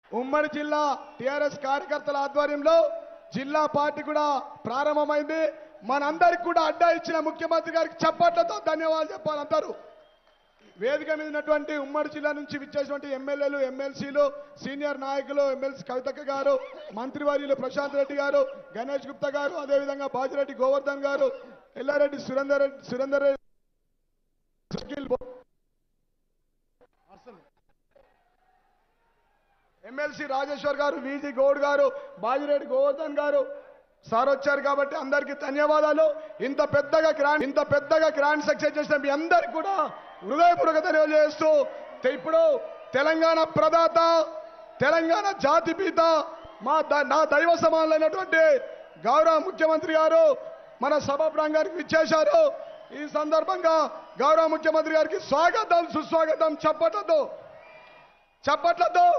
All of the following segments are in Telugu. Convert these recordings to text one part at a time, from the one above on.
ఉమ్మడి జిల్లా టిఆర్ఎస్ కార్యకర్తల ఆధ్వర్యంలో జిల్లా పార్టీ కూడా ప్రారంభమైంది మనందరికి కూడా అడ్డా ఇచ్చిన ముఖ్యమంత్రి గారికి చప్పట్లతో ధన్యవాదాలు చెప్పాలి అందరూ వేదిక మీద ఉన్నటువంటి ఉమ్మడి జిల్లా నుంచి విచ్చేసినటువంటి ఎమ్మెల్యేలు ఎమ్మెల్సీలు సీనియర్ నాయకులు ఎమ్మెల్సీ కవితక్క గారు మంత్రివర్యులు ప్రశాంత్ రెడ్డి గారు గణేష్ గుప్తా గారు అదేవిధంగా బాజిరెడ్డి గోవర్ధన్ గారు ఎల్లారెడ్డి సురేందర్ రెడ్డి సురేందర్ రెడ్డి సుఖిల్ బో- ఎమ్మెల్సీ రాజేశ్వర్ గారు వీజీ గౌడ్ గారు బాజిరెడ్డి గోవర్ధన్ గారు సార్ వచ్చారు కాబట్టి అందరికీ ధన్యవాదాలు ఇంత పెద్దగా గ్రాండ్ ఇంత పెద్దగా గ్రాండ్ సక్సెస్ చేసిన మీ అందరికి కూడా హృదయపూర్వక తెలియజేస్తూ తె- ఇప్పుడు తెలంగాణ ప్రదాత తెలంగాణ జాతిపిత మా ద- నా దైవ సమానులైనటువంటి గౌరవ ముఖ్యమంత్రి గారు మన సభ ప్రాంగానికి ఇచ్చేశారు ఈ సందర్భంగా గౌరవ ముఖ్యమంత్రి గారికి స్వాగతం సుస్వాగతం చప్పట్లతో చప్పట్లతో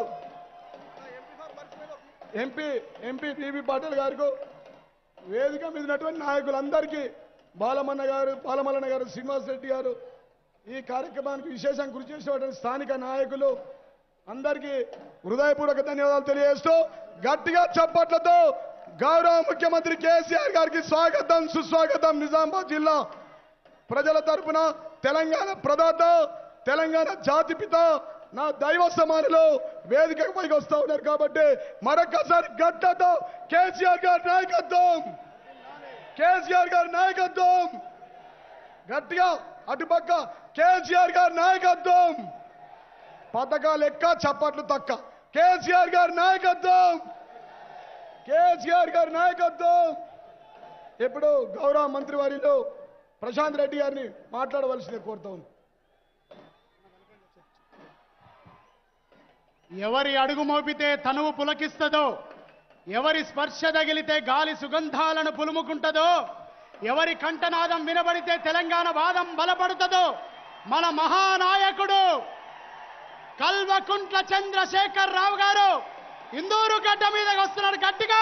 ఎంపీ ఎంపీ బీబీ పాటిల్ గారికి వేదిక మీద ఉన్నటువంటి నాయకులందరికీ బాలమన్న గారు బాలమల్లన్న గారు శ్రీనివాస్ రెడ్డి గారు ఈ కార్యక్రమానికి విశేషంగా కృషి చేసినటువంటి స్థానిక నాయకులు అందరికీ హృదయపూర్వక ధన్యవాదాలు తెలియజేస్తూ గట్టిగా చప్పట్లతో గౌరవ ముఖ్యమంత్రి కేసీఆర్ గారికి స్వాగతం సుస్వాగతం నిజామాబాద్ జిల్లా ప్రజల తరపున తెలంగాణ ప్రదాత తెలంగాణ జాతిపిత నా దైవ సమానులు వేదికకు పైకి వస్తా ఉన్నారు కాబట్టి మరొకసారి గడ్డతో కేసీఆర్ గారి నాయకత్వం కేసీఆర్ గారి నాయకత్వం గట్టిగా అటుపక్క కేసీఆర్ గారి నాయకత్వం పథకాలు ఎక్క చప్పట్లు తక్క కేసీఆర్ గారి నాయకత్వం కేసీఆర్ గారి నాయకత్వం ఇప్పుడు గౌరవ మంత్రివర్యులు ప్రశాంత్ రెడ్డి గారిని మాట్లాడవలసింది కోరుతా ఉంది ఎవరి అడుగు మోపితే తనువు పులకిస్తుందో ఎవరి స్పర్శ తగిలితే గాలి సుగంధాలను పులుముకుంటుందో ఎవరి కంఠనాదం వినబడితే తెలంగాణ వాదం బలపడుతుందో మన మహానాయకుడు కల్వకుంట్ల చంద్రశేఖర్ రావు గారు ఇందూరు గడ్డ మీదకి వస్తున్నాడు గట్టిగా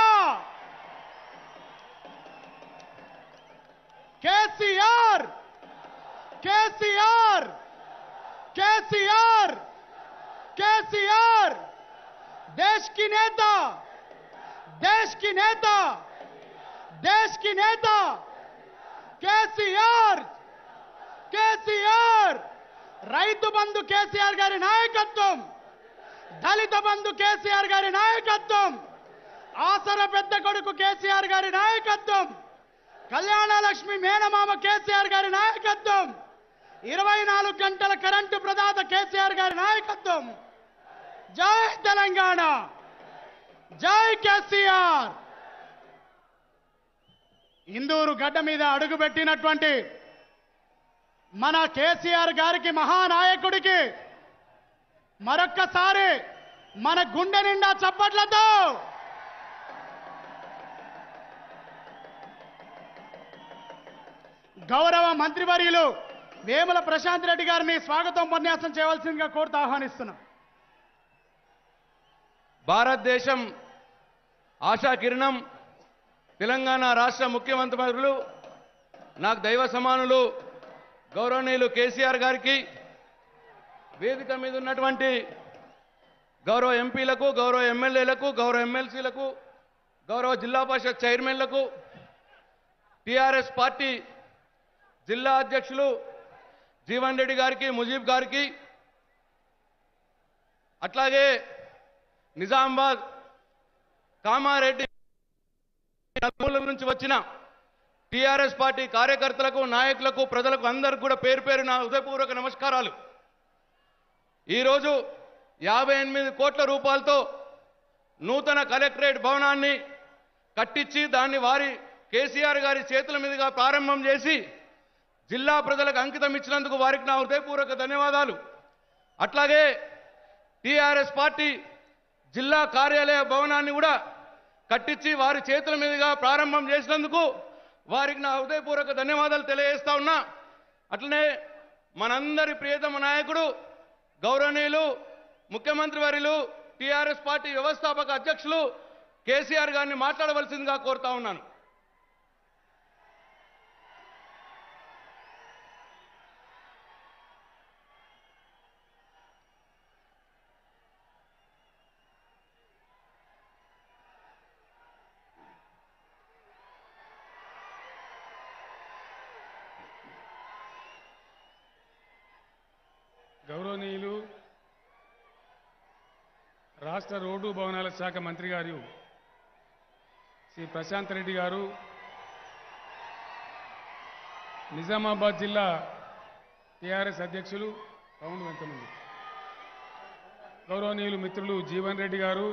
కేసీఆర్ కేసీఆర్ కేసీఆర్ केसीआर देश की नेता देश की नेता देश की नेता కేసీఆర్ కేసీఆర్ రైతు బంధు కేసీఆర్ గారి నాయకత్వం దళిత బంధు కేసీఆర్ గారి నాయకత్వం ఆసర పెద్ద కొడుకు కేసీఆర్ గారి నాయకత్వం కళ్యాణ లక్ష్మి మేనమామ కేసీఆర్ గారి నాయకత్వం ఇరవై నాలుగు గంటల కరెంటు ప్రదాత కేసీఆర్ గారి నాయకత్వం జై తెలంగాణ జై కేసీఆర్ ఇందూరు గడ్డ మీద అడుగుపెట్టినటువంటి మన కేసీఆర్ గారికి మహానాయకుడికి మరొక్కసారి మన గుండె నిండా చప్పట్లతో గౌరవ మంత్రివర్యులు వేముల ప్రశాంత్ రెడ్డి గారిని స్వాగతం ఉపన్యాసం చేయవలసిందిగా కోరుతూ ఆహ్వానిస్తున్నాం భారతదేశం ఆశా కిరణం తెలంగాణ రాష్ట్ర ముఖ్యమంత్రులు నాకు దైవ సమానులు గౌరవనీయులు కేసీఆర్ గారికి వేదిక మీద ఉన్నటువంటి గౌరవ ఎంపీలకు గౌరవ ఎమ్మెల్యేలకు గౌరవ ఎమ్మెల్సీలకు గౌరవ జిల్లా పరిషత్ చైర్మన్లకు టిఆర్ఎస్ పార్టీ జిల్లా అధ్యక్షులు జీవన్ రెడ్డి గారికి ముజీబ్ గారికి అట్లాగే నిజామాబాద్ కామారెడ్డి నలుమూలల నుంచి వచ్చిన టిఆర్ఎస్ పార్టీ కార్యకర్తలకు నాయకులకు ప్రజలకు అందరికి కూడా పేరు పేరు నా హృదయపూర్వక నమస్కారాలు ఈరోజు యాభై ఎనిమిది కోట్ల రూపాయలతో నూతన కలెక్టరేట్ భవనాన్ని కట్టించి దాన్ని వారి కేసీఆర్ గారి చేతుల మీదుగా ప్రారంభం చేసి జిల్లా ప్రజలకు అంకితం ఇచ్చినందుకు వారికి నా హృదయపూర్వక ధన్యవాదాలు అట్లాగే టిఆర్ఎస్ పార్టీ జిల్లా కార్యాలయ భవనాన్ని కూడా కట్టించి వారి చేతుల మీదుగా ప్రారంభం చేసినందుకు వారికి నా హృదయపూర్వక ధన్యవాదాలు తెలియజేస్తా ఉన్నా అట్లనే మనందరి ప్రియతమ నాయకుడు గౌరవనీయులు ముఖ్యమంత్రి వర్యులు టిఆర్ఎస్ పార్టీ వ్యవస్థాపక అధ్యక్షులు కేసీఆర్ గారిని మాట్లాడవలసిందిగా కోరుతా ఉన్నాను గౌరవనీయులు రాష్ట్ర రోడ్డు భవనాల శాఖ మంత్రి గారు శ్రీ ప్రశాంత్ రెడ్డి గారు నిజామాబాద్ జిల్లా టిఆర్ఎస్ అధ్యక్షులు సౌండ్ ఎంతమంది గౌరవనీయులు మిత్రులు జీవన్ రెడ్డి గారు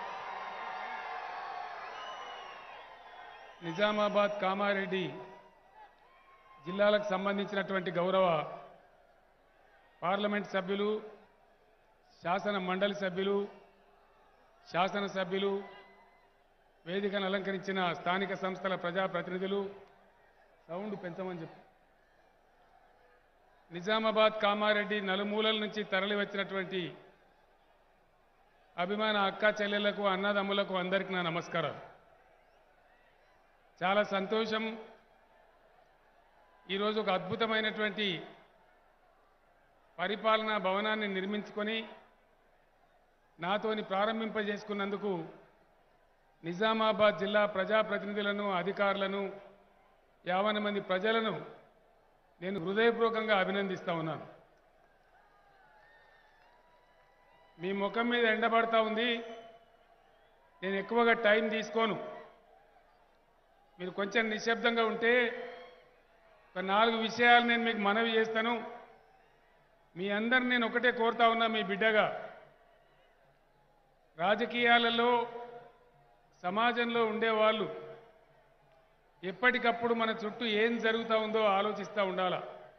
నిజామాబాద్ కామారెడ్డి జిల్లాలకు సంబంధించినటువంటి గౌరవ పార్లమెంట్ సభ్యులు శాసన మండలి సభ్యులు శాసనసభ్యులు వేదికను అలంకరించిన స్థానిక సంస్థల ప్రజాప్రతినిధులు సౌండ్ పెంచమని చెప్పు నిజామాబాద్ కామారెడ్డి నలుమూలల నుంచి తరలి వచ్చినటువంటి అభిమాన అక్క చెల్లెళ్లకు అన్నదమ్ములకు అందరికీ నా నమస్కారం చాలా సంతోషం ఈరోజు ఒక అద్భుతమైనటువంటి పరిపాలనా భవనాన్ని నిర్మించుకొని నాతోని ప్రారంభింపజేసుకున్నందుకు నిజామాబాద్ జిల్లా ప్రజాప్రతినిధులను అధికారులను యావన మంది ప్రజలను నేను హృదయపూర్వకంగా అభినందిస్తా ఉన్నాను మీ ముఖం మీద ఎండబడతా ఉంది నేను ఎక్కువగా టైం తీసుకోను మీరు కొంచెం నిశ్శబ్దంగా ఉంటే ఒక నాలుగు విషయాలు నేను మీకు మనవి చేస్తాను మీ అందరిని నేను ఒకటే కోరుతా ఉన్నా మీ బిడ్డగా రాజకీయాలలో సమాజంలో ఉండేవాళ్ళు ఎప్పటికప్పుడు మన చుట్టూ ఏం జరుగుతూ ఉందో ఆలోచిస్తూ ఉండాల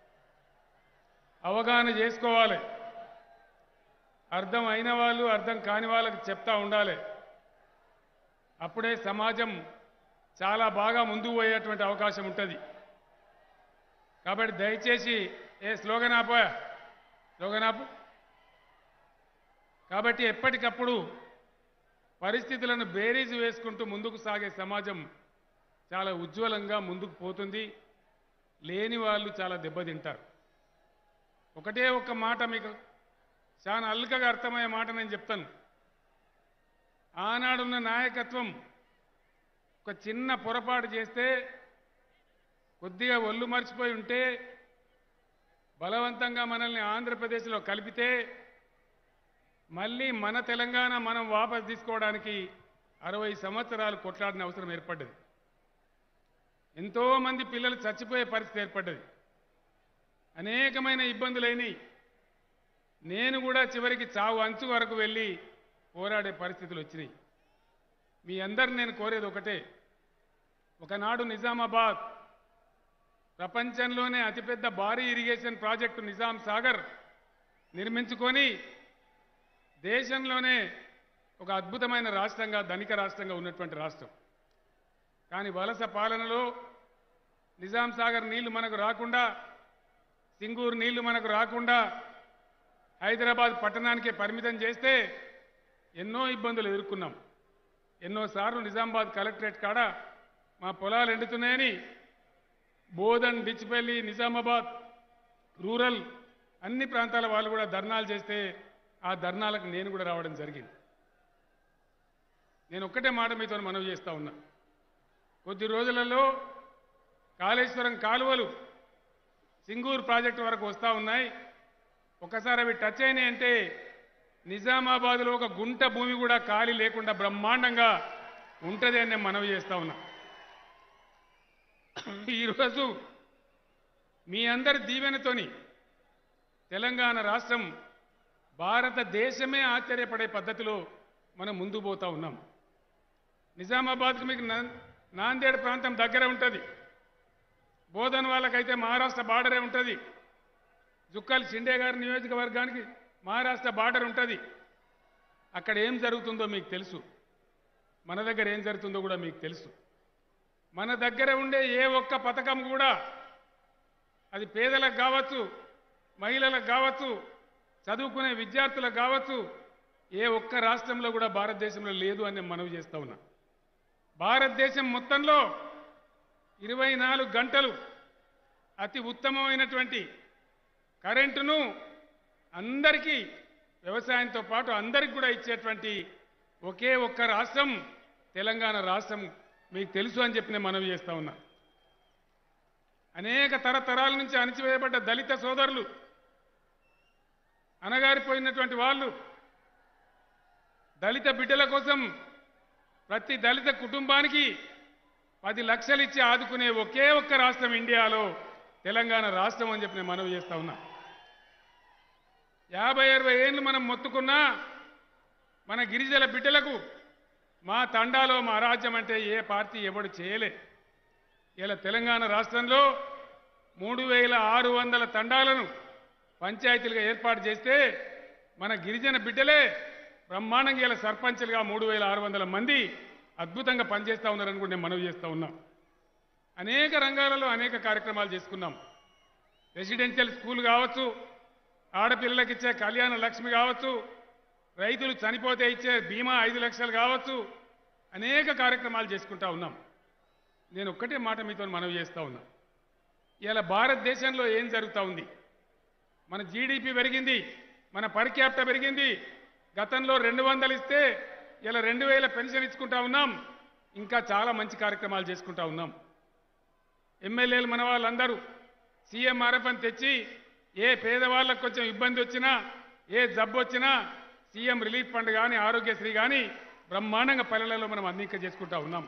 అవగాహన చేసుకోవాలి అర్థం అయిన వాళ్ళు అర్థం కాని వాళ్ళకి చెప్తా ఉండాలి అప్పుడే సమాజం చాలా బాగా ముందుకు పోయేటువంటి అవకాశం ఉంటుంది కాబట్టి దయచేసి ఏ స్లోగన్ ఆపోయా స్లోగన్ ఆపు కాబట్టి ఎప్పటికప్పుడు పరిస్థితులను బేరీజు వేసుకుంటూ ముందుకు సాగే సమాజం చాలా ఉజ్వలంగా ముందుకు పోతుంది లేని వాళ్ళు చాలా దెబ్బతింటారు ఒకటే ఒక్క మాట మీకు చాలా అల్కగా అర్థమయ్యే మాట నేను చెప్తాను ఆనాడున్న నాయకత్వం ఒక చిన్న పొరపాటు చేస్తే కొద్దిగా ఒళ్ళు మర్చిపోయి ఉంటే బలవంతంగా మనల్ని ఆంధ్రప్రదేశ్లో కలిపితే మళ్ళీ మన తెలంగాణ మనం వాపసు తీసుకోవడానికి అరవై సంవత్సరాలు కొట్లాడిన అవసరం ఏర్పడ్డది ఎంతో మంది పిల్లలు చచ్చిపోయే పరిస్థితి ఏర్పడ్డది అనేకమైన ఇబ్బందులైనవి నేను కూడా చివరికి చావు అంచు వరకు వెళ్ళి పోరాడే పరిస్థితులు వచ్చినాయి మీ అందరిని నేను కోరేది ఒకటే ఒకనాడు నిజామాబాద్ ప్రపంచంలోనే అతిపెద్ద భారీ ఇరిగేషన్ ప్రాజెక్టు నిజాం సాగర్ నిర్మించుకొని దేశంలోనే ఒక అద్భుతమైన రాష్ట్రంగా ధనిక రాష్ట్రంగా ఉన్నటువంటి రాష్ట్రం కానీ వలస పాలనలో నిజాం సాగర్ నీళ్లు మనకు రాకుండా సింగూరు నీళ్లు మనకు రాకుండా హైదరాబాద్ పట్టణానికే పరిమితం చేస్తే ఎన్నో ఇబ్బందులు ఎదుర్కొన్నాం ఎన్నోసార్లు నిజామాబాద్ కలెక్టరేట్ కాడ మా పొలాలు ఎండుతున్నాయని బోధన్ డిచ్పల్లి నిజామాబాద్ రూరల్ అన్ని ప్రాంతాల వాళ్ళు కూడా ధర్నాలు చేస్తే ఆ ధర్నాలకు నేను కూడా రావడం జరిగింది నేను ఒక్కటే మాట మీతో మనవి చేస్తా ఉన్నా కొద్ది రోజులలో కాళేశ్వరం కాలువలు సింగూరు ప్రాజెక్టు వరకు వస్తూ ఉన్నాయి ఒకసారి అవి టచ్ అయినాయి అంటే నిజామాబాద్లో ఒక గుంట భూమి కూడా ఖాళీ లేకుండా బ్రహ్మాండంగా ఉంటుంది అని నేను మనవి చేస్తా ఉన్నా ఈరోజు మీ అందరి దీవెనతోని తెలంగాణ రాష్ట్రం భారతదేశమే ఆశ్చర్యపడే పద్ధతిలో మనం ముందు పోతా ఉన్నాం నిజామాబాద్కు మీకు నా- నాందేడ్ ప్రాంతం దగ్గర ఉంటుంది బోధన్ వాళ్ళకైతే మహారాష్ట్ర బార్డరే ఉంటుంది జుక్కల్ షిండే గారి నియోజకవర్గానికి మహారాష్ట్ర బార్డర్ ఉంటుంది అక్కడ ఏం జరుగుతుందో మీకు తెలుసు మన దగ్గర ఏం జరుగుతుందో కూడా మీకు తెలుసు మన దగ్గర ఉండే ఏ ఒక్క పథకం కూడా అది పేదలకు కావచ్చు మహిళలకు కావచ్చు చదువుకునే విద్యార్థులకు కావచ్చు ఏ ఒక్క రాష్ట్రంలో కూడా భారతదేశంలో లేదు అని నేను మనవి చేస్తా ఉన్నా భారతదేశం మొత్తంలో ఇరవై నాలుగు గంటలు అతి ఉత్తమమైనటువంటి కరెంటును అందరికీ వ్యవసాయంతో పాటు అందరికి కూడా ఇచ్చేటువంటి ఒకే ఒక్క రాష్ట్రం తెలంగాణ రాష్ట్రం మీకు తెలుసు అని చెప్పి నేను మనవి చేస్తా ఉన్నా అనేక తరతరాల నుంచి అణచివేయబడ్డ దళిత సోదరులు అనగారిపోయినటువంటి వాళ్ళు దళిత బిడ్డల కోసం ప్రతి దళిత కుటుంబానికి పది లక్షలు ఇచ్చి ఆదుకునే ఒకే ఒక్క రాష్ట్రం ఇండియాలో తెలంగాణ రాష్ట్రం అని చెప్పి నేను మనవి చేస్తా ఉన్నా యాభై అరవై ఏళ్ళు మనం మొత్తుకున్నా మన గిరిజన బిడ్డలకు మా తండాలో మా రాజ్యం అంటే ఏ పార్టీ ఎవడు చేయలే ఇలా తెలంగాణ రాష్ట్రంలో మూడు వేల ఆరు వందల తండాలను పంచాయతీలుగా ఏర్పాటు చేస్తే మన గిరిజన బిడ్డలే బ్రహ్మాండంగా ఇలా సర్పంచులుగా మూడు వేల ఆరు వందల మంది అద్భుతంగా పనిచేస్తూ ఉన్నారని కూడా నేను మనవి చేస్తూ ఉన్నాం అనేక రంగాలలో అనేక కార్యక్రమాలు చేసుకున్నాం రెసిడెన్షియల్ స్కూల్ కావచ్చు ఆడపిల్లలకు ఇచ్చే కళ్యాణ లక్ష్మి కావచ్చు రైతులు చనిపోతే ఇచ్చే బీమా ఐదు లక్షలు కావచ్చు అనేక కార్యక్రమాలు చేసుకుంటా ఉన్నాం నేను ఒక్కటే మాట మీతో మనవి చేస్తా ఉన్నా ఇలా భారతదేశంలో ఏం జరుగుతూ ఉంది మన జీడిపి పెరిగింది మన పర్ క్యాపిటల్ పెరిగింది గతంలో రెండు వందలు ఇస్తే ఇలా రెండు వేల పెన్షన్ ఇచ్చుకుంటా ఉన్నాం ఇంకా చాలా మంచి కార్యక్రమాలు చేసుకుంటా ఉన్నాం ఎమ్మెల్యేలు మన వాళ్ళందరూ సీఎంఆర్ఎఫ్ అని తెచ్చి ఏ పేదవాళ్ళకు కొంచెం ఇబ్బంది వచ్చినా ఏ జబ్బు వచ్చినా సీఎం రిలీఫ్ ఫండ్ కానీ ఆరోగ్యశ్రీ కానీ బ్రహ్మాండంగా పల్లెలలో మనం అందింక చేసుకుంటా ఉన్నాం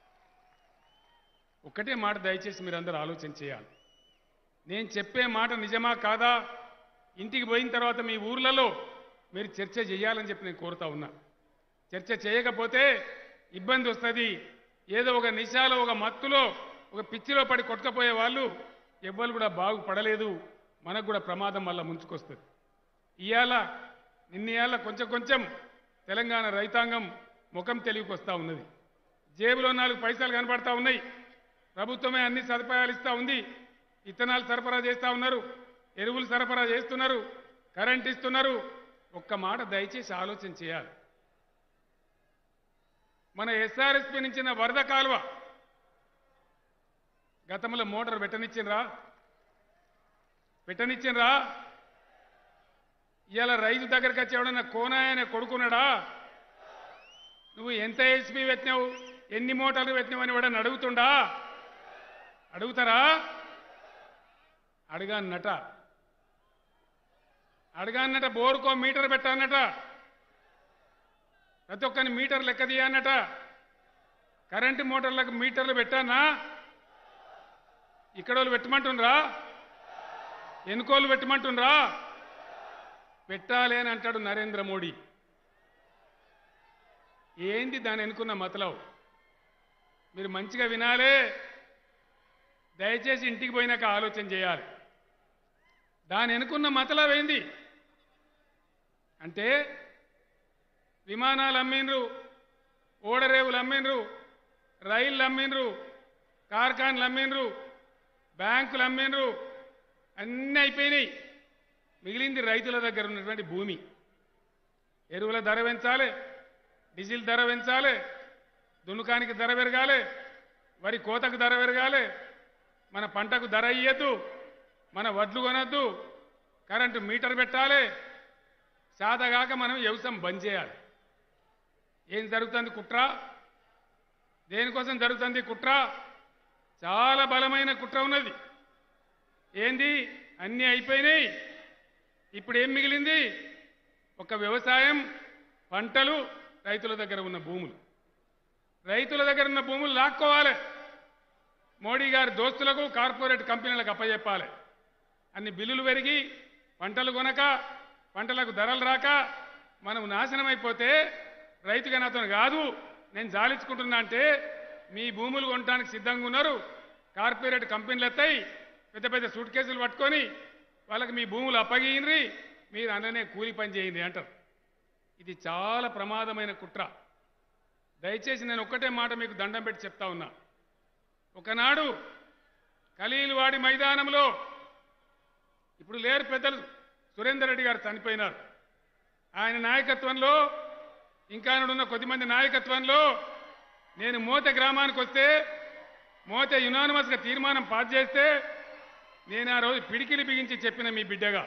ఒక్కటే మాట దయచేసి మీరందరూ ఆలోచన చేయాలి నేను చెప్పే మాట నిజమా కాదా ఇంటికి పోయిన తర్వాత మీ ఊర్లలో మీరు చర్చ చేయాలని చెప్పి నేను కోరుతా ఉన్నా చర్చ చేయకపోతే ఇబ్బంది వస్తుంది ఏదో ఒక నిశాలో ఒక మత్తులో ఒక పిచ్చిలో పడి కొట్టుకపోయే వాళ్ళు ఎవ్వరు కూడా బాగుపడలేదు మనకు కూడా ప్రమాదం వల్ల ముంచుకొస్తుంది ఇవాళ నిన్నయాల కొంచెం కొంచెం తెలంగాణ రైతాంగం ముఖం తెలివికి వస్తూ ఉన్నది జేబులో నాలుగు పైసలు కనబడతా ఉన్నాయి ప్రభుత్వమే అన్ని సదుపాయాలు ఇస్తూ ఉంది ఇత్తనాలు సరఫరా చేస్తూ ఉన్నారు ఎరువులు సరఫరా చేస్తున్నారు కరెంట్ ఇస్తున్నారు ఒక్క మాట దయచేసి ఆలోచన చేయాలి మన ఎస్ఆర్ఎస్పి నుంచిన వరద కాలువ గతంలో మోటార్ పెట్టనిచ్చిండ్రా పెట్టనిచ్చిండ్రా ఇవాళ రైతు దగ్గరికి వచ్చి ఎవడన్నా కోనాయన కొడుకున్నాడా నువ్వు ఎంత హెచ్పి పెట్టినావు ఎన్ని మోటార్లు పెట్టినావు అని వాడని అడుగుతుండా అడుగుతారా అడగానట అడగానట బోరుకో మీటర్ పెట్టానట ప్రతి ఒక్కని మీటర్ లెక్క తీయన్నట కరెంటు మోటార్లకు మీటర్లు పెట్టానా ఇక్కడ వాళ్ళు పెట్టమంటుండ్రా ఎన్నికోళ్ళు పెట్టమంటుండ్రా పెట్టాలి అని అంటాడు నరేంద్ర మోడీ ఏంది దాని ఎన్నుకున్న మతలవు మీరు మంచిగా వినాలే దయచేసి ఇంటికి పోయినాక ఆలోచన చేయాలి దాని ఎన్నుకున్న మతలవ్ ఏంది అంటే విమానాలు అమ్మిండ్రు ఓడరేవులు అమ్మిండ్రు రైళ్ళు అమ్మిండ్రు కార్ఖాన్లు అమ్మిండ్రు బ్యాంకులు అమ్మిండ్రు అన్నీ అయిపోయినాయి మిగిలింది రైతుల దగ్గర ఉన్నటువంటి భూమి ఎరువుల ధర పెంచాలి డీజిల్ ధర పెంచాలి దున్నుకానికి ధర పెరగాలి వరి కోతకు ధర పెరగాలి మన పంటకు ధర ఇయ్యద్దు మన వడ్లు కొనద్దు కరెంటు మీటర్ పెట్టాలి సాదగాక మనం వ్యవసాయం బంద్ చేయాలి ఏం జరుగుతుంది కుట్ర దేనికోసం జరుగుతుంది కుట్ర చాలా బలమైన కుట్ర ఉన్నది ఏంది అన్నీ అయిపోయినాయి ఇప్పుడు ఏం మిగిలింది ఒక వ్యవసాయం పంటలు రైతుల దగ్గర ఉన్న భూములు రైతుల దగ్గర ఉన్న భూములు లాక్కోవాలి మోడీ గారి దోస్తులకు కార్పొరేట్ కంపెనీలకు అప్పచెప్పాలి అన్ని బిల్లులు పెరిగి పంటలు కొనక పంటలకు ధరలు రాక మనం నాశనం అయిపోతే రైతుగా నాతో కాదు నేను జాలించుకుంటున్నా అంటే మీ భూములు కొనడానికి సిద్ధంగా ఉన్నారు కార్పొరేట్ కంపెనీలు వస్తాయి పెద్ద పెద్ద సూట్ కేసులు పట్టుకొని వాళ్ళకి మీ భూములు అప్పగియండి మీరు అందనే కూలి పని చేయండి అంటారు ఇది చాలా ప్రమాదమైన కుట్ర దయచేసి నేను ఒక్కటే మాట మీకు దండం పెట్టి చెప్తా ఉన్నా ఒకనాడు ఖలీల్వాడి మైదానంలో ఇప్పుడు లేరు పెద్దలు సురేందర్ రెడ్డి గారు చనిపోయినారు ఆయన నాయకత్వంలో ఇంకా ఉన్న కొద్దిమంది నాయకత్వంలో నేను మోత గ్రామానికి వస్తే మోత యునానిమస్గా తీర్మానం పాస్ చేస్తే నేను ఆ రోజు పిడికిలి బిగించి చెప్పిన మీ బిడ్డగా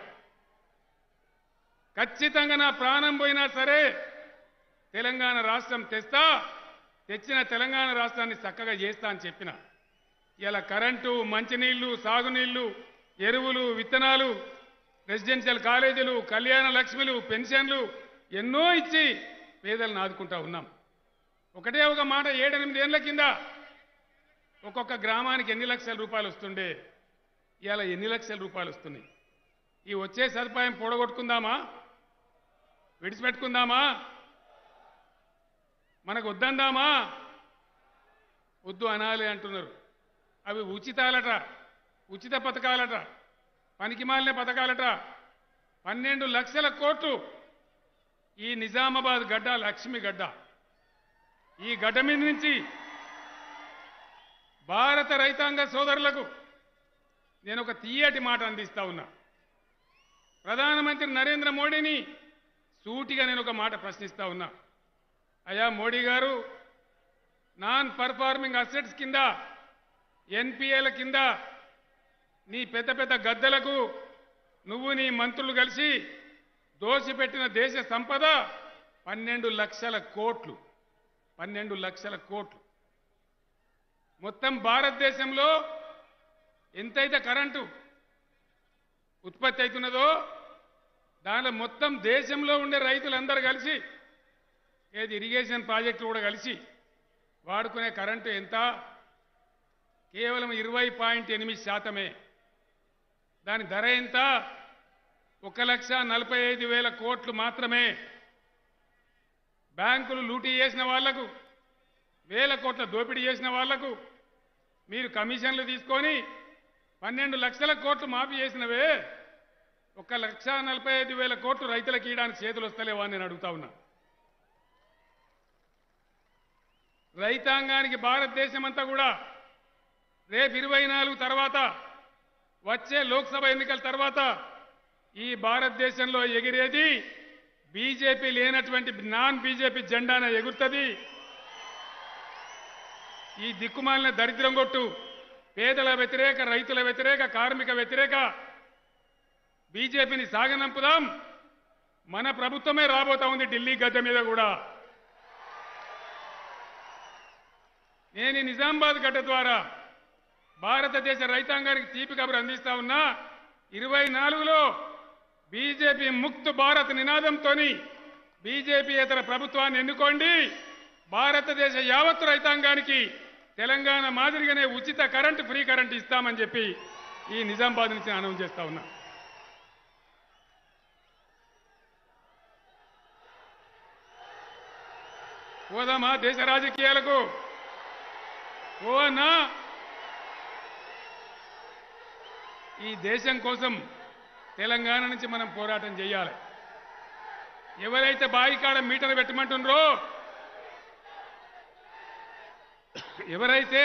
ఖచ్చితంగా నా ప్రాణం పోయినా సరే తెలంగాణ రాష్ట్రం తెస్తా తెచ్చిన తెలంగాణ రాష్ట్రాన్ని చక్కగా చేస్తా అని చెప్పిన ఇలా కరెంటు మంచినీళ్లు సాగునీళ్లు ఎరువులు విత్తనాలు రెసిడెన్షియల్ కాలేజీలు కళ్యాణ లక్ష్మిలు పెన్షన్లు ఎన్నో ఇచ్చి పేదలను ఆదుకుంటా ఉన్నాం ఒకటే ఒక మాట ఏడెనిమిది ఏళ్ల కింద ఒక్కొక్క గ్రామానికి ఎన్ని లక్షల రూపాయలు వస్తుండే ఇవాళ ఎన్ని లక్షల రూపాయలు వస్తున్నాయి ఈ వచ్చే సదుపాయం పొడగొట్టుకుందామా విడిచిపెట్టుకుందామా మనకు వద్దందామా వద్దు అనాలి అంటున్నారు అవి ఉచితాలట ఉచిత పథకాలట పనికిమాలిన పథకాలట పన్నెండు లక్షల కోట్లు ఈ నిజామాబాద్ గడ్డ లక్ష్మి గడ్డ ఈ గడ్డ మీద నుంచి భారత రైతాంగ సోదరులకు నేను ఒక తీయటి మాట అందిస్తా ఉన్నా ప్రధానమంత్రి నరేంద్ర మోడీని సూటిగా నేను ఒక మాట ప్రశ్నిస్తా ఉన్నా అయా మోడీ గారు నాన్ పర్ఫార్మింగ్ అసెట్స్ కింద ఎన్పిఏల కింద నీ పెద్ద పెద్ద గద్దలకు నువ్వు నీ మంత్రులు కలిసి దోసిపెట్టిన దేశ సంపద పన్నెండు లక్షల కోట్లు పన్నెండు లక్షల కోట్లు మొత్తం భారతదేశంలో ఎంతైతే కరెంటు ఉత్పత్తి అవుతున్నదో దానిలో మొత్తం దేశంలో ఉండే రైతులందరూ కలిసి ఏది ఇరిగేషన్ ప్రాజెక్టులు కూడా కలిసి వాడుకునే కరెంటు ఎంత కేవలం ఇరవై పాయింట్ ఎనిమిది శాతమే దాని ధర ఎంత ఒక లక్ష నలభై ఐదు వేల కోట్లు మాత్రమే బ్యాంకులు లూటీ చేసిన వాళ్లకు వేల కోట్ల దోపిడీ చేసిన వాళ్లకు మీరు కమిషన్లు తీసుకొని పన్నెండు లక్షల కోట్లు మాఫీ చేసినవే ఒక లక్ష నలభై ఐదు వేల కోట్లు రైతులకు ఇయడానికి చేతులు వస్తలేవా అని నేను అడుగుతా ఉన్నా రైతాంగానికి భారతదేశం అంతా కూడా రేపు ఇరవై నాలుగు తర్వాత వచ్చే లోక్సభ ఎన్నికల తర్వాత ఈ భారతదేశంలో ఎగిరేది బీజేపీ లేనటువంటి నాన్ బీజేపీ జెండాన ఎగురుతుంది ఈ దిక్కుమాలిన దరిద్రం కొట్టు పేదల వ్యతిరేక రైతుల వ్యతిరేక కార్మిక వ్యతిరేక బీజేపీని సాగనంపుదాం మన ప్రభుత్వమే రాబోతా ఉంది ఢిల్లీ గద్దె మీద కూడా నేను ఈ నిజామాబాద్ గడ్డ ద్వారా భారతదేశ రైతాంగానికి తీపి కబురు అందిస్తా ఉన్నా ఇరవై నాలుగులో బీజేపీ ముక్త్ భారత్ నినాదంతో బీజేపీ ఇతర ప్రభుత్వాన్ని ఎన్నుకోండి భారతదేశ యావత్తు రైతాంగానికి తెలంగాణ మాదిరిగానే ఉచిత కరెంటు ఫ్రీ కరెంట్ ఇస్తామని చెప్పి ఈ నిజామాబాద్ నుంచి అనౌన్స్ చేస్తా ఉన్నా పోదామా దేశ రాజకీయాలకు పోవన్నా ఈ దేశం కోసం తెలంగాణ నుంచి మనం పోరాటం చేయాలి ఎవరైతే బావి కాడ మీటర్ పెట్టమంటుండ్రో ఎవరైతే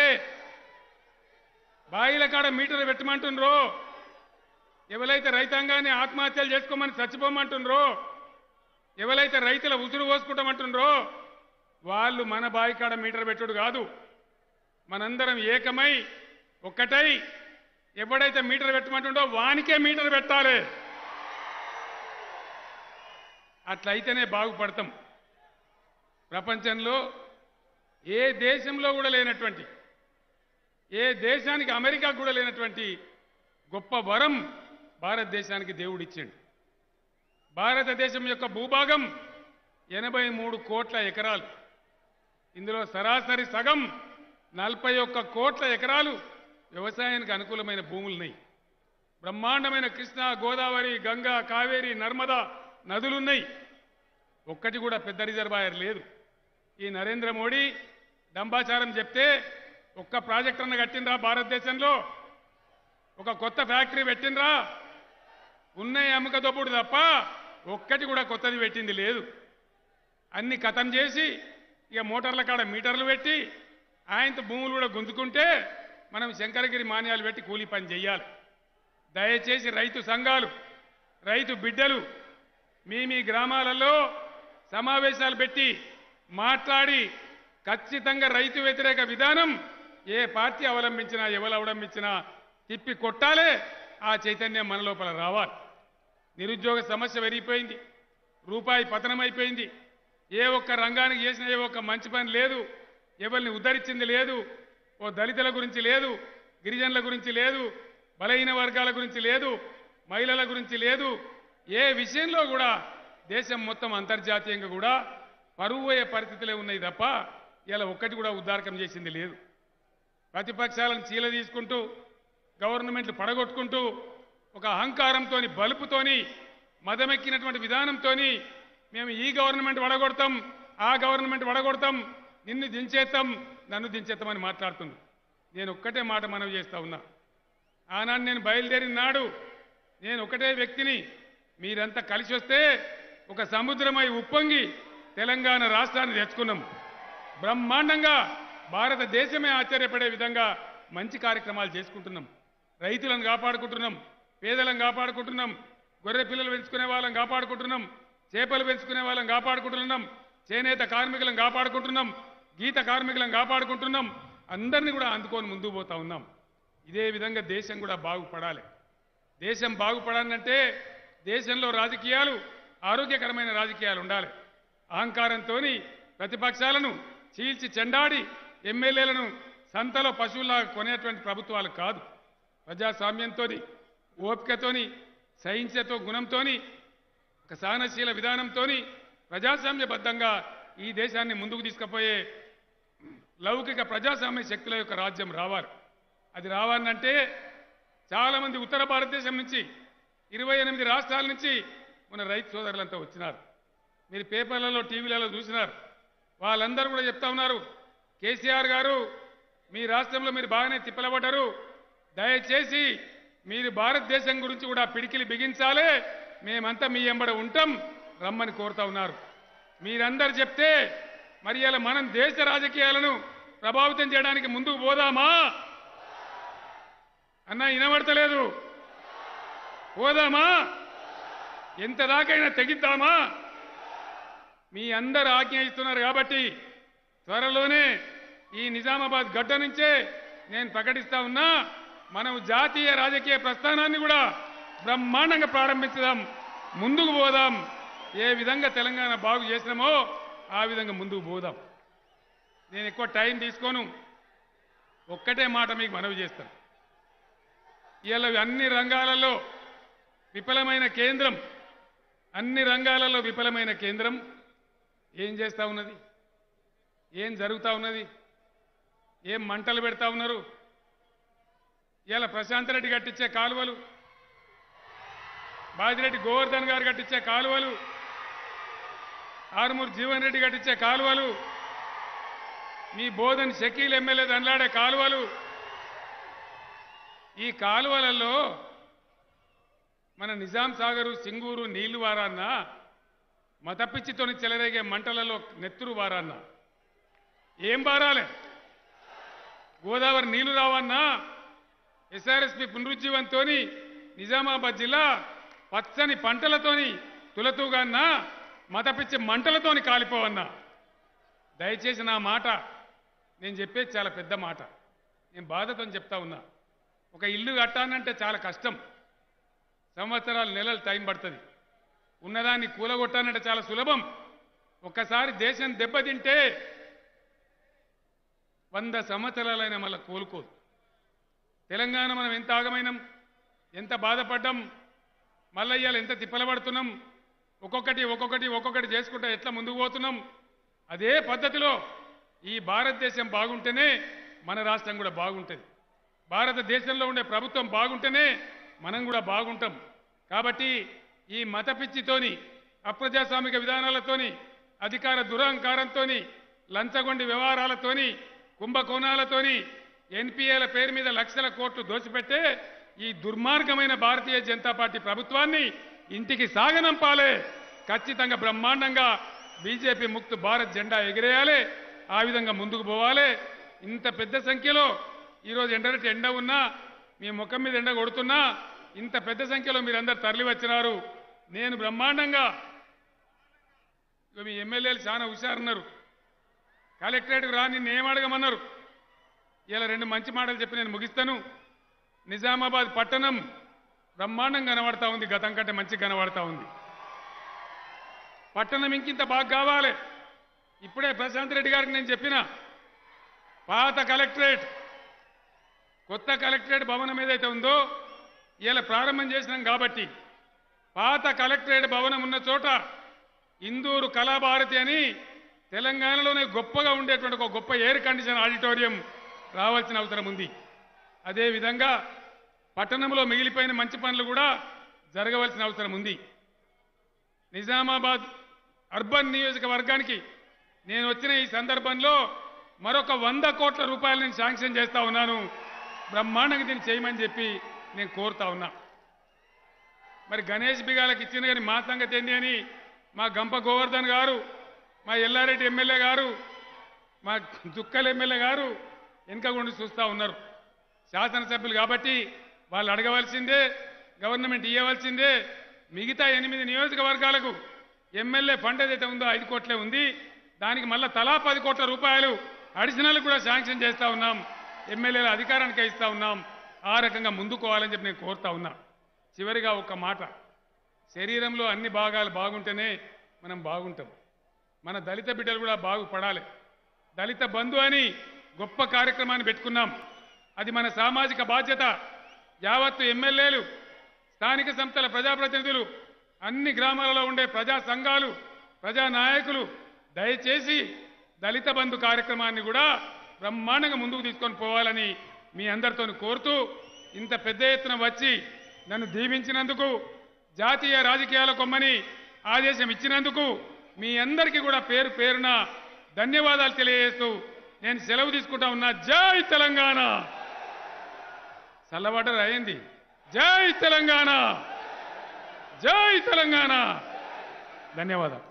బాయిల కాడ మీటర్ పెట్టమంటుండ్రో ఎవరైతే రైతాంగాన్ని ఆత్మహత్యలు చేసుకోమని చచ్చిపోమంటుండ్రో ఎవరైతే రైతుల ఉసురు పోసుకుంటామంటుండ్రో వాళ్ళు మన బావి కాడ మీటర్ పెట్టుడు కాదు మనందరం ఏకమై ఒక్కటై ఎవడైతే మీటర్ పెట్టమంటుండో వానికే మీటర్ పెట్టాలి అట్లయితేనే బాగుపడతాం ప్రపంచంలో ఏ దేశంలో కూడా లేనటువంటి ఏ దేశానికి అమెరికా కూడా లేనటువంటి గొప్ప వరం భారతదేశానికి దేవుడిచ్చిండు భారతదేశం యొక్క భూభాగం ఎనభై మూడు కోట్ల ఎకరాలు ఇందులో సరాసరి సగం నలభై ఒక్క కోట్ల ఎకరాలు వ్యవసాయానికి అనుకూలమైన భూములున్నాయి బ్రహ్మాండమైన కృష్ణ గోదావరి గంగా కావేరి నర్మదా నదులున్నాయి ఒక్కటి కూడా పెద్ద రిజర్వాయర్ లేదు ఈ నరేంద్ర మోడీ డంబాచారం చెప్తే ఒక్క ప్రాజెక్ట్ అన్న కట్టినరా భారతదేశంలో ఒక కొత్త ఫ్యాక్టరీ పెట్టినరా ఉన్నాయి అమ్మక దొప్పుడు తప్ప ఒక్కటి కూడా కొత్తది పెట్టింది లేదు అన్ని కథం చేసి ఇక మోటార్ల కాడ మీటర్లు పెట్టి ఆయనతో భూములు కూడా గుంజుకుంటే మనం శంకరగిరి మాన్యాలు పెట్టి కూలీ పని చెయ్యాలి దయచేసి రైతు సంఘాలు రైతు బిడ్డలు మీ మీ గ్రామాలలో సమావేశాలు పెట్టి మాట్లాడి ఖచ్చితంగా రైతు వ్యతిరేక విధానం ఏ పార్టీ అవలంబించినా ఎవరు అవలంబించినా తిప్పి కొట్టాలే ఆ చైతన్యం మన లోపల రావాలి నిరుద్యోగ సమస్య పెరిగిపోయింది రూపాయి పతనమైపోయింది ఏ ఒక్క రంగానికి చేసిన ఏ ఒక్క మంచి పని లేదు ఎవరిని ఉద్ధరించింది లేదు ఓ దళితుల గురించి లేదు గిరిజనుల గురించి లేదు బలహీన వర్గాల గురించి లేదు మహిళల గురించి లేదు ఏ విషయంలో కూడా దేశం మొత్తం అంతర్జాతీయంగా కూడా పరువు అయ్యే పరిస్థితులే ఉన్నాయి తప్ప ఇలా ఒక్కటి కూడా ఉద్దారకం చేసింది లేదు ప్రతిపక్షాలను చీల తీసుకుంటూ గవర్నమెంట్లు పడగొట్టుకుంటూ ఒక అహంకారంతోని బలుపుతోని మదమెక్కినటువంటి విధానంతోని మేము ఈ గవర్నమెంట్ వడగొడతాం ఆ గవర్నమెంట్ వడగొడతాం నిన్ను దించేస్తాం నన్ను దించేస్తామని మాట్లాడుతుంది నేను ఒక్కటే మాట మనవి చేస్తా ఉన్నా ఆనాడు నేను బయలుదేరిన నాడు నేను ఒకటే వ్యక్తిని మీరంతా కలిసి వస్తే ఒక సముద్రమై ఉప్పొంగి తెలంగాణ రాష్ట్రాన్ని తెచ్చుకున్నాం బ్రహ్మాండంగా భారతదేశమే ఆశ్చర్యపడే విధంగా మంచి కార్యక్రమాలు చేసుకుంటున్నాం రైతులను కాపాడుకుంటున్నాం పేదలను కాపాడుకుంటున్నాం గొర్రె పిల్లలు పెంచుకునే వాళ్ళని కాపాడుకుంటున్నాం చేపలు పెంచుకునే వాళ్ళని కాపాడుకుంటున్నాం చేనేత కార్మికులను కాపాడుకుంటున్నాం గీత కార్మికులను కాపాడుకుంటున్నాం అందరినీ కూడా అందుకొని ముందుకు పోతా ఉన్నాం ఇదే విధంగా దేశం కూడా బాగుపడాలి దేశం బాగుపడాలంటే దేశంలో రాజకీయాలు ఆరోగ్యకరమైన రాజకీయాలు ఉండాలి అహంకారంతో ప్రతిపక్షాలను చీల్చి చెండాడి ఎమ్మెల్యేలను సంతలో పశువుల్లాగా కొనేటువంటి ప్రభుత్వాలు కాదు ప్రజాస్వామ్యంతో ఓపికతోని సహించతో గుణంతోని ఒక సహనశీల విధానంతో ప్రజాస్వామ్యబద్ధంగా ఈ దేశాన్ని ముందుకు తీసుకుపోయే లౌకిక ప్రజాస్వామ్య శక్తుల యొక్క రాజ్యం రావాలి అది రావాలంటే చాలా మంది ఉత్తర భారతదేశం నుంచి ఇరవై ఎనిమిది రాష్ట్రాల నుంచి మన రైతు సోదరులంతా వచ్చినారు మీరు పేపర్లలో టీవీలలో చూసినారు వాళ్ళందరూ కూడా చెప్తా ఉన్నారు కేసీఆర్ గారు మీ రాష్ట్రంలో మీరు బాగానే తిప్పలబడ్డారు దయచేసి మీరు భారతదేశం గురించి కూడా పిడికిలి బిగించాలే మేమంతా మీ ఎంబడ ఉంటాం రమ్మని కోరుతా ఉన్నారు మీరందరు చెప్తే మరి ఇలా మనం దేశ రాజకీయాలను ప్రభావితం చేయడానికి ముందుకు పోదామా అన్న వినబడతలేదు పోదామా ఎంత దాకైనా తెగిద్దామా మీ అందరు ఆజ్ఞ ఇస్తున్నారు కాబట్టి త్వరలోనే ఈ నిజామాబాద్ గడ్డ నుంచే నేను ప్రకటిస్తా ఉన్నా మనం జాతీయ రాజకీయ ప్రస్థానాన్ని కూడా బ్రహ్మాండంగా ప్రారంభించుదాం ముందుకు పోదాం ఏ విధంగా తెలంగాణ బాగు చేసినామో ఆ విధంగా ముందుకు పోదాం నేను ఎక్కువ టైం తీసుకోను ఒక్కటే మాట మీకు మనవి చేస్తాను ఇలా అన్ని రంగాలలో విఫలమైన కేంద్రం అన్ని రంగాలలో విఫలమైన కేంద్రం ఏం చేస్తా ఉన్నది ఏం జరుగుతా ఉన్నది ఏం మంటలు పెడతా ఉన్నారు ఇలా ప్రశాంత్ రెడ్డి కట్టించే కాలువలు బాజిరెడ్డి గోవర్ధన్ గారు కట్టించే కాలువలు ఆరుమూరు జీవన్ రెడ్డి కట్టించే కాలువలు మీ బోధన్ షకీల్ ఎమ్మెల్యే దండ్లాడే కాలువలు ఈ కాలువలలో మన నిజాం సాగరు సింగూరు నీళ్లు వారాన్న మతపిచ్చితోని చెలరేగే మంటలలో నెత్తురు వారాన్న ఏం బారాలే గోదావరి నీళ్లు రావన్నా ఎస్ఆర్ఎస్పి పునరుజ్జీవంతో నిజామాబాద్ జిల్లా పచ్చని పంటలతోని తులతూగాన్నా మతపిచ్చి మంటలతోని కాలిపోవన్నా దయచేసి నా మాట నేను చెప్పేది చాలా పెద్ద మాట నేను బాధతో చెప్తా ఉన్నా ఒక ఇల్లు కట్టానంటే చాలా కష్టం సంవత్సరాలు నెలలు టైం పడుతుంది ఉన్నదాన్ని కూలగొట్టానంటే చాలా సులభం ఒక్కసారి దేశం దెబ్బతింటే వంద సంవత్సరాలైనా మళ్ళీ కోలుకోదు తెలంగాణ మనం ఎంత ఆగమైనాం ఎంత బాధపడ్డాం మళ్ళీ ఇవాళ ఎంత తిప్పలబడుతున్నాం ఒక్కొక్కటి ఒక్కొక్కటి ఒక్కొక్కటి చేసుకుంటా ఎట్లా ముందుకు పోతున్నాం అదే పద్ధతిలో ఈ భారతదేశం బాగుంటేనే మన రాష్ట్రం కూడా బాగుంటుంది భారతదేశంలో ఉండే ప్రభుత్వం బాగుంటేనే మనం కూడా బాగుంటాం కాబట్టి ఈ మత పిచ్చితోని అప్రజాస్వామిక విధానాలతోని అధికార దురహంకారంతోని లంచగొండి వ్యవహారాలతోని కుంభకోణాలతోని ఎన్పిఏల పేరు మీద లక్షల కోట్లు దోచిపెట్టే ఈ దుర్మార్గమైన భారతీయ జనతా పార్టీ ప్రభుత్వాన్ని ఇంటికి సాగనంపాలే ఖచ్చితంగా బ్రహ్మాండంగా బీజేపీ ముక్త్ భారత్ జెండా ఎగిరేయాలి ఆ విధంగా ముందుకు పోవాలి ఇంత పెద్ద సంఖ్యలో ఈరోజు ఎండనట్టు ఎండ ఉన్నా మీ ముఖం మీద ఎండ కొడుతున్నా ఇంత పెద్ద సంఖ్యలో మీరందరూ తరలి వచ్చినారు నేను బ్రహ్మాండంగా ఇగో మీ ఎమ్మెల్యేలు చాలా హుషారున్నారు కలెక్టరేట్కి రా నిన్ను ఏం అడగమన్నారు ఇలా రెండు మంచి మాటలు చెప్పి నేను ముగిస్తాను నిజామాబాద్ పట్టణం బ్రహ్మాండం కనబడతా ఉంది గతం కంటే మంచి కనబడతా ఉంది పట్టణం ఇంకింత బాగా కావాలి ఇప్పుడే ప్రశాంత్ రెడ్డి గారికి నేను చెప్పిన పాత కలెక్టరేట్ కొత్త కలెక్టరేట్ భవనం ఏదైతే ఉందో ఇలా ప్రారంభం చేసినాం కాబట్టి పాత కలెక్టరేట్ భవనం ఉన్న చోట ఇందూరు కళాభారతి అని తెలంగాణలోనే గొప్పగా ఉండేటువంటి ఒక గొప్ప ఎయిర్ కండిషన్ ఆడిటోరియం రావాల్సిన అవసరం ఉంది అదేవిధంగా పట్టణంలో మిగిలిపోయిన మంచి పనులు కూడా జరగవలసిన అవసరం ఉంది నిజామాబాద్ అర్బన్ నియోజకవర్గానికి నేను వచ్చిన ఈ సందర్భంలో మరొక వంద కోట్ల రూపాయలు నేను శాంక్షన్ చేస్తా ఉన్నాను బ్రహ్మాండంగా దీన్ని చేయమని చెప్పి నేను కోరుతా ఉన్నా మరి గణేష్ బిగాలకు ఇచ్చిన కానీ మా సంగతి ఏంది అని మా గంప గోవర్ధన్ గారు మా ఎల్లారెడ్డి ఎమ్మెల్యే గారు మా దుక్కల్ ఎమ్మెల్యే గారు వెనుక ఉండి చూస్తూ ఉన్నారు శాసనసభ్యులు కాబట్టి వాళ్ళు అడగవలసిందే గవర్నమెంట్ ఇవ్వవలసిందే మిగతా ఎనిమిది నియోజకవర్గాలకు ఎమ్మెల్యే ఫండ్ ఏదైతే ఉందో ఐదు కోట్లే ఉంది దానికి మళ్ళా తలా పది కోట్ల రూపాయలు అడిషనల్ కూడా శాంక్షన్ చేస్తా ఉన్నాం ఎమ్మెల్యేల అధికారానికి ఇస్తా ఉన్నాం ఆ రకంగా ముందుకోవాలని చెప్పి నేను కోరుతా ఉన్నా చివరిగా ఒక మాట శరీరంలో అన్ని భాగాలు బాగుంటేనే మనం బాగుంటాం మన దళిత బిడ్డలు కూడా బాగుపడాలి దళిత బంధు అని గొప్ప కార్యక్రమాన్ని పెట్టుకున్నాం అది మన సామాజిక బాధ్యత యావత్తు ఎమ్మెల్యేలు స్థానిక సంస్థల ప్రజాప్రతినిధులు అన్ని గ్రామాలలో ఉండే ప్రజా సంఘాలు ప్రజా నాయకులు దయచేసి దళిత బంధు కార్యక్రమాన్ని కూడా బ్రహ్మాండంగా ముందుకు తీసుకొని పోవాలని మీ అందరితో కోరుతూ ఇంత పెద్ద ఎత్తున వచ్చి నన్ను దీవించినందుకు జాతీయ రాజకీయాల కొమ్మని ఆదేశం ఇచ్చినందుకు మీ అందరికీ కూడా పేరు పేరున ధన్యవాదాలు తెలియజేస్తూ నేను సెలవు తీసుకుంటా ఉన్నా జై తెలంగాణ చల్లబడ్డ అయింది జై తెలంగాణ జై తెలంగాణ ధన్యవాదాలు